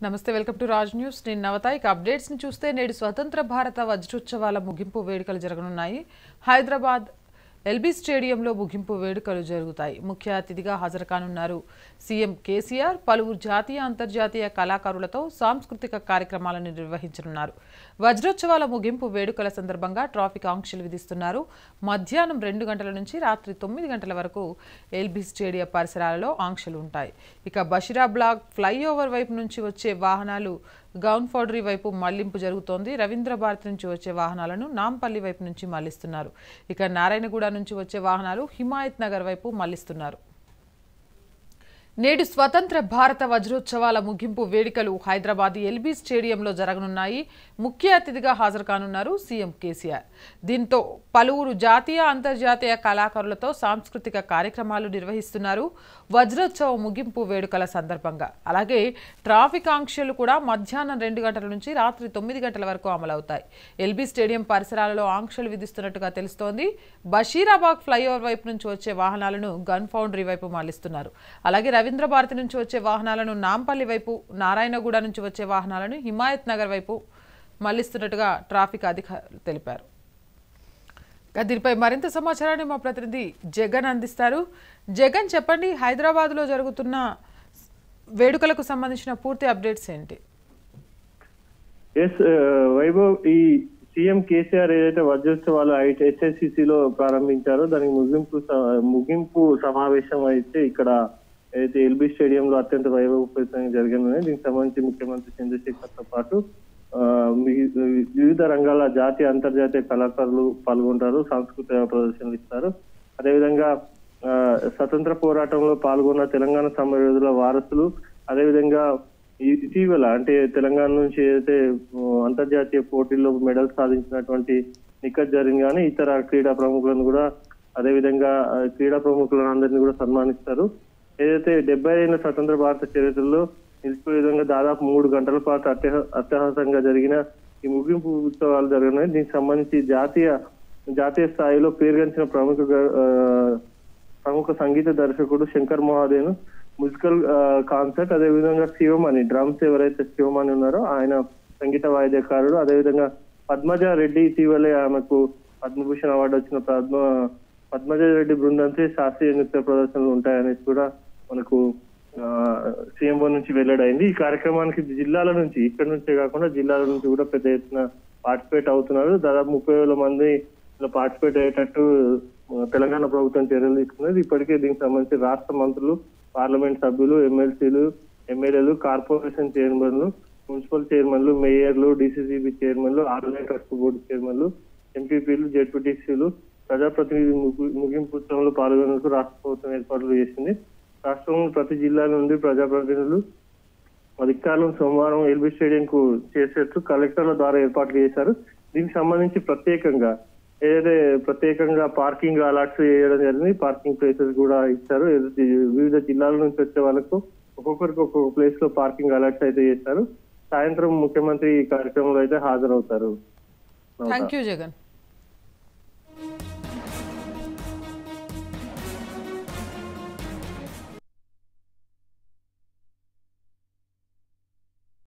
నమస్తే welcome to Raj news నేను నవత ఇక అప్డేట్స్ ని చూస్తే నేడు స్వతంత్ర భారత వజ్రోత్సవాల ముగింపు వేడుకలు జరగనున్నాయి హైదరాబాద్ ఎల్బీ స్టేడియంలో ముగింపు వేడుకలు జరుగుతాయి ముఖ్య అతిథిగా హాజరు కానున్నారు సీఎం కేసీఆర్ పలువురు జాతీయ అంతర్జాతీయ కళాకారులతో సాంస్కృతిక కార్యక్రమాలను నిర్వహించనున్నారు వజ్రోత్సవాల ముగింపు వేడుకల సందర్భంగా ట్రాఫిక్ ఆంక్షలు విధిస్తున్నారు మధ్యాహ్నం రెండు గంటల నుంచి రాత్రి తొమ్మిది గంటల వరకు ఎల్బీ స్టేడియం పరిసరాలలో ఆంక్షలు ఉంటాయి ఇక బషిరా బ్లాక్ ఫ్లైఓవర్ వైపు నుంచి వచ్చే వాహనాలు గౌన్ ఫౌడరీ వైపు మళ్లింపు జరుగుతోంది రవీంద్ర భారతి నుంచి వచ్చే వాహనాలను నాంపల్లి వైపు నుంచి మళ్లిస్తున్నారు ఇక నారాయణగూడ నుంచి వచ్చే వాహనాలు హిమాయత్ నగర్ వైపు మళ్లిస్తున్నారు నేడు స్వతంత్ర భారత వజ్రోత్సవాల ముగింపు వేడుకలు హైదరాబాద్ ఎల్బీ స్టేడియంలో జరగనున్నాయి ముఖ్య అతిథిగా హాజరు కానున్నారు సీఎం కేసీఆర్ దీంతో పలువురు జాతీయ అంతర్జాతీయ కళాకారులతో సాంస్కృతిక కార్యక్రమాలు నిర్వహిస్తున్నారు వజ్రోత్సవ ముగింపు వేడుకల సందర్భంగా అలాగే ట్రాఫిక్ ఆంక్షలు కూడా మధ్యాహ్నం రెండు గంటల నుంచి రాత్రి తొమ్మిది గంటల వరకు అమలవుతాయి ఎల్బీ స్టేడియం పరిసరాలలో ఆంక్షలు విధిస్తున్నట్టుగా తెలుస్తోంది బషీరాబాగ్ ఫ్లైఓవర్ వైపు నుంచి వచ్చే వాహనాలను గన్ ఫౌండరీ వైపు మళ్లిస్తున్నారు అలాగే రవీంద్ర భారతి నుంచి వచ్చే వాహనాలను నాంపల్లి వైపు నారాయణగూడ నుంచి వచ్చే వాహనాలను హిమాయత్ నగర్ వైపు మళ్లిస్తున్నట్టుగా ట్రాఫిక్ అధికారులు తెలిపారు ఇక దీనిపై మరింత సమాచారాన్ని మా ప్రతినిధి జగన్ అందిస్తారు జగన్ చెప్పండి హైదరాబాద్లో జరుగుతున్న వేడుకలకు సంబంధించిన పూర్తి అప్డేట్స్ ఏంటి ఎస్ వైభవ్ ఈ సీఎం కేసీఆర్ ఏదైతే వజ్రోత్సవాలు ఎస్ఎస్సిసి లో ప్రారంభించారో దానికి ముగింపు స- ముగింపు సమావేశం అయితే ఇక్కడ ఏదైతే ఎల్బీ స్టేడియం లో అత్యంత వైభవపేతంగా జరిగిందని దీనికి సంబంధించి ముఖ్యమంత్రి చంద్రశేఖర్ తో పాటు ఆ, మి- వివిధ రంగాల జాతీయ అంతర్జాతీయ కళాకారులు పాల్గొంటారు సాంస్కృతిక ప్రదర్శనలు ఇస్తారు అదేవిధంగా ఆ, స్వతంత్ర పోరాటంలో పాల్గొన్న తెలంగాణ సమరయోధుల వారసులు అదేవిధంగా ఈ- ఇటీవల అంటే తెలంగాణ నుంచి ఏదైతే ఆ, అంతర్జాతీయ పోటీల్లో మెడల్ సాధించినటువంటి నిఖత్ జరీన్ కానీ ఇతర క్రీడా ప్రముఖులను కూడా అదేవిధంగా ఆ, క్రీడా ప్రముఖులను అందరినీ కూడా సన్మానిస్తారు ఏదైతే డెబ్బై ఏళ్ళ స్వతంత్ర భారత చరిత్రలో నిలిచిపోయే విధంగా దాదాపు మూడు గంటల పాటు అత్యహ అత్యవసరంగా జరిగిన ఈ ముగింపు ఉత్సవాలు జరిగినాయి దీనికి సంబంధించి జాతీయ జాతీయ స్థాయిలో పేరుగంచిన ప్రముఖ గ- ఆ, ప్రముఖ సంగీత దర్శకుడు శంకర్ మహాదేవ్ మ్యూజికల్ కాన్సర్ట్ అదే విధంగా శివమణి డ్రమ్స్ ఎవరైతే శివమణి ఉన్నారో ఆయన సంగీత వాయిద్యకారుడు అదేవిధంగా పద్మజ రెడ్డి ఇటీవలే ఆమెకు పద్మభూషణ్ అవార్డు వచ్చిన పద్మ పద్మజ రెడ్డి బృందంతో శాస్త్రీయ నృత్య ప్రదర్శనలు ఉంటాయనేసి కూడా మనకు సీఎంఓ నుంచి వెల్లడైంది ఈ కార్యక్రమానికి జిల్లాల నుంచి ఇక్కడ నుంచే కాకుండా జిల్లాల నుంచి కూడా పెద్ద ఎత్తున పార్టిసిపేట్ అవుతున్నారు దాదాపు ముప్పై వేల మంది ఇలా పార్టిసిపేట్ అయ్యేటట్టు ఆ, తెలంగాణ ప్రభుత్వం చర్యలు తీసుకున్నది ఇప్పటికే దీనికి సంబంధించి రాష్ట్ర మంత్రులు పార్లమెంట్ సభ్యులు ఎమ్మెల్సీలు ఎమ్మెల్యేలు కార్పొరేషన్ చైర్మన్లు మున్సిపల్ చైర్మన్లు మేయర్లు డిసిసిబి చైర్మన్లు ఆర్లైన్ ట్రస్ట్ బోర్డు చైర్మన్లు ఎంపీపీలు జెడ్పీటీసీలు ప్రజాప్రతినిధి ముగి- ముగింపు ఉత్సవంలో పాల్గొనేందుకు రాష్ట్ర ప్రభుత్వం ఏర్పాట్లు చేసింది రాష్ట్రంలో ప్రతి జిల్లా నుండి ప్రజాప్రతినిధులు అధికారులను సోమవారం ఎల్బీ స్టేడియం కు చేసేట్టు కలెక్టర్ల ద్వారా ఏర్పాట్లు చేశారు దీనికి సంబంధించి ప్రత్యేకంగా ఏదైతే ప్రత్యేకంగా పార్కింగ్ అలాట్స్ చేయడం జరిగింది పార్కింగ్ ప్లేసెస్ కూడా ఇచ్చారు ఏదైతే వివిధ జిల్లాల నుంచి వచ్చే వాళ్ళకు ఒక్కొక్కరికి ఒక్కొక్క ప్లేస్ లో పార్కింగ్ అలాట్స్ అయితే చేశారు సాయంత్రం ముఖ్యమంత్రి ఈ కార్యక్రమంలో అయితే హాజరవుతారు థ్యాంక్ యూ జగన్